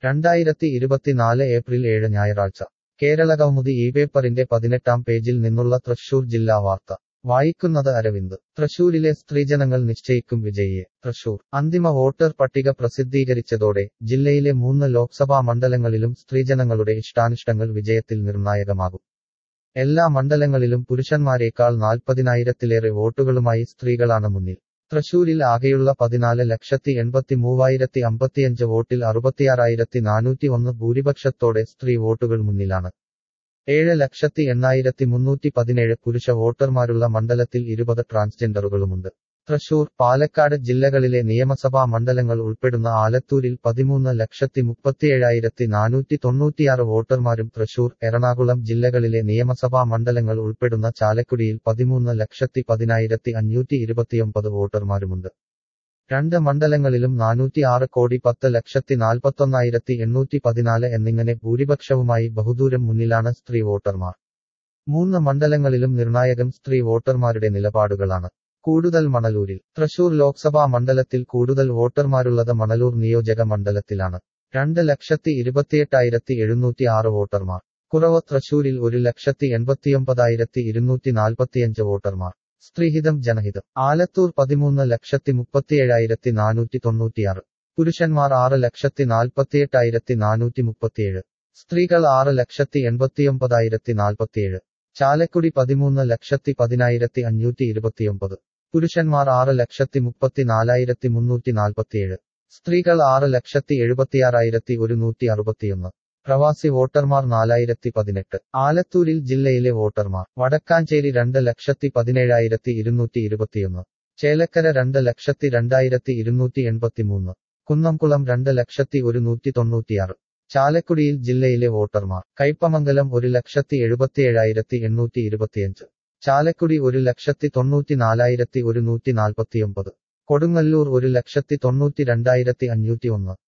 രണ്ടായിരത്തി ഇരുപത്തിനാല് ഏപ്രിൽ ഏഴ് ഞായറാഴ്ച കേരളകൗമുദി ഈ പേപ്പറിന്റെ പതിനെട്ടാം പേജിൽ നിന്നുള്ള തൃശൂർ ജില്ലാ വാർത്ത വായിക്കുന്നത് അരവിന്ദ് തൃശൂരിലെ സ്ത്രീജനങ്ങൾ നിശ്ചയിക്കും വിജയിയെ തൃശൂർ അന്തിമ വോട്ടർ പട്ടിക പ്രസിദ്ധീകരിച്ചതോടെ ജില്ലയിലെ മൂന്ന് ലോക്സഭാ മണ്ഡലങ്ങളിലും സ്ത്രീജനങ്ങളുടെ ഇഷ്ടാനിഷ്ടങ്ങൾ വിജയത്തിൽ നിർണായകമാകും എല്ലാ മണ്ഡലങ്ങളിലും പുരുഷന്മാരേക്കാൾ നാൽപ്പതിനായിരത്തിലേറെ വോട്ടുകളുമായി സ്ത്രീകളാണ് മുന്നിൽ തൃശൂരിൽ ആകെയുള്ള പതിനാല് ലക്ഷത്തി എൺപത്തി മൂവായിരത്തി അമ്പത്തിയഞ്ച് വോട്ടിൽ അറുപത്തിയാറായിരത്തി നാനൂറ്റി ഒന്ന് ഭൂരിപക്ഷത്തോടെ സ്ത്രീ വോട്ടുകൾ മുന്നിലാണ് ഏഴ് ലക്ഷത്തി എണ്ണായിരത്തി മുന്നൂറ്റി പതിനേഴ് പുരുഷ വോട്ടർമാരുള്ള മണ്ഡലത്തിൽ ഇരുപത് ട്രാൻസ്ജെൻഡറുകളുമുണ്ട് തൃശൂർ പാലക്കാട് ജില്ലകളിലെ നിയമസഭാ മണ്ഡലങ്ങൾ ഉൾപ്പെടുന്ന ആലത്തൂരിൽ പതിമൂന്ന് ലക്ഷത്തി മുപ്പത്തിയേഴായിരത്തി നാനൂറ്റി തൊണ്ണൂറ്റിയാറ് വോട്ടർമാരും തൃശൂർ എറണാകുളം ജില്ലകളിലെ നിയമസഭാ മണ്ഡലങ്ങൾ ഉൾപ്പെടുന്ന ചാലക്കുടിയിൽ പതിമൂന്ന് ലക്ഷത്തി പതിനായിരത്തി അഞ്ഞൂറ്റി ഇരുപത്തിയൊമ്പത് വോട്ടർമാരുമുണ്ട് രണ്ട് മണ്ഡലങ്ങളിലും നാനൂറ്റി ആറ് കോടി പത്ത് ലക്ഷത്തി നാൽപ്പത്തൊന്നായിരത്തി എണ്ണൂറ്റി പതിനാല് എന്നിങ്ങനെ ഭൂരിപക്ഷവുമായി ബഹുദൂരം മുന്നിലാണ് സ്ത്രീ വോട്ടർമാർ മൂന്ന് മണ്ഡലങ്ങളിലും നിർണായകം സ്ത്രീ വോട്ടർമാരുടെ നിലപാടുകളാണ് കൂടുതൽ മണലൂരിൽ തൃശൂർ ലോക്സഭാ മണ്ഡലത്തിൽ കൂടുതൽ വോട്ടർമാരുള്ളത് മണലൂർ നിയോജക മണ്ഡലത്തിലാണ് രണ്ട് ലക്ഷത്തി ഇരുപത്തിയെട്ടായിരത്തി എഴുന്നൂറ്റി ആറ് വോട്ടർമാർ കുറവ് തൃശൂരിൽ ഒരു ലക്ഷത്തി എൺപത്തിയൊമ്പതായിരത്തി ഇരുന്നൂറ്റി നാൽപ്പത്തിയഞ്ച് വോട്ടർമാർ സ്ത്രീഹിതം ജനഹിതം ആലത്തൂർ പതിമൂന്ന് ലക്ഷത്തി മുപ്പത്തിയേഴായിരത്തി നാനൂറ്റി തൊണ്ണൂറ്റിയാറ് പുരുഷന്മാർ ആറ് ലക്ഷത്തി നാൽപ്പത്തിയെട്ടായിരത്തി നാനൂറ്റി മുപ്പത്തിയേഴ് സ്ത്രീകൾ ആറ് ലക്ഷത്തി എൺപത്തിയൊമ്പതായിരത്തി നാൽപ്പത്തിയേഴ് ചാലക്കുടി പതിമൂന്ന് ലക്ഷത്തി പതിനായിരത്തി അഞ്ഞൂറ്റി ഇരുപത്തിയൊമ്പത് പുരുഷന്മാർ ആറ് ലക്ഷത്തി മുപ്പത്തിനാലായിരത്തി മുന്നൂറ്റി നാൽപ്പത്തിയേഴ് സ്ത്രീകൾ ആറ് ലക്ഷത്തി എഴുപത്തിയാറായിരത്തി ഒരുന്നൂറ്റി അറുപത്തിയൊന്ന് പ്രവാസി വോട്ടർമാർ നാലായിരത്തി പതിനെട്ട് ആലത്തൂരിൽ ജില്ലയിലെ വോട്ടർമാർ വടക്കാഞ്ചേരി രണ്ട് ലക്ഷത്തി പതിനേഴായിരത്തി ഇരുന്നൂറ്റി ഇരുപത്തിയൊന്ന് ചേലക്കര രണ്ട് ലക്ഷത്തി രണ്ടായിരത്തി ഇരുന്നൂറ്റി എൺപത്തിമൂന്ന് കുന്നംകുളം രണ്ട് ലക്ഷത്തി ഒരുന്നൂറ്റി തൊണ്ണൂറ്റിയാറ് ചാലക്കുടിയിൽ ജില്ലയിലെ വോട്ടർമാർ കയ്പമംഗലം ഒരു ലക്ഷത്തി എഴുപത്തിയേഴായിരത്തി എണ്ണൂറ്റി ഇരുപത്തിയഞ്ച് ചാലക്കുടി ഒരു ലക്ഷത്തി തൊണ്ണൂറ്റി നാലായിരത്തി ഒരുന്നൂറ്റി നാൽപ്പത്തിയൊമ്പത് കൊടുങ്ങല്ലൂർ ഒരു ലക്ഷത്തി തൊണ്ണൂറ്റി രണ്ടായിരത്തി അഞ്ഞൂറ്റി ഒന്ന്